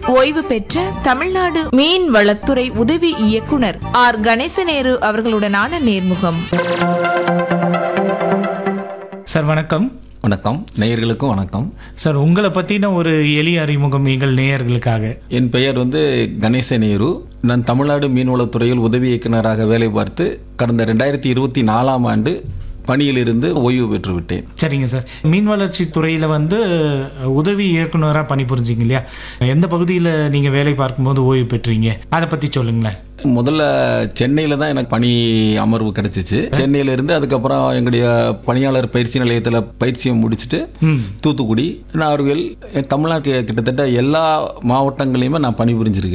ஓய்வு பெற்ற தமிழ்நாடு மீன் வளத்துறை உதவி இயக்குனர் ஆர் கணேசநேரு அவர்களுடனான நேர்முகம் சார் வணக்கம் வணக்கம் நேயர்களுக்கும் வணக்கம் சார் உங்களை பற்றின ஒரு எளிய அறிமுகம் எங்கள் நேயர்களுக்காக என் பெயர் வந்து கணேச நேரு நான் தமிழ்நாடு மீன்வளத்துறையில் உதவி இயக்குனராக வேலை பார்த்து கடந்த ரெண்டாயிரத்தி இருபத்தி நாலாம் ஆண்டு பணியிலிருந்து ஓய்வு பெற்று விட்டேன் சரிங்க சார் மீன் வளர்ச்சி துறையில் வந்து உதவி இயக்குனராக பணிபுரிஞ்சிங்க இல்லையா எந்த பகுதியில் நீங்கள் வேலை பார்க்கும்போது ஓய்வு பெற்றீங்க அதை பற்றி சொல்லுங்களேன் முதல்ல சென்னையில் தான் எனக்கு பணி அமர்வு கிடைச்சிச்சு சென்னையில இருந்து அதுக்கப்புறம் எங்களுடைய பணியாளர் பயிற்சி நிலையத்தில் பயிற்சியை முடிச்சுட்டு ம் தூத்துக்குடி நார்வேல் தமிழ்நாட்டு கிட்டத்தட்ட எல்லா மாவட்டங்களையுமே நான் பணிபுரிஞ்சிருக்கேன்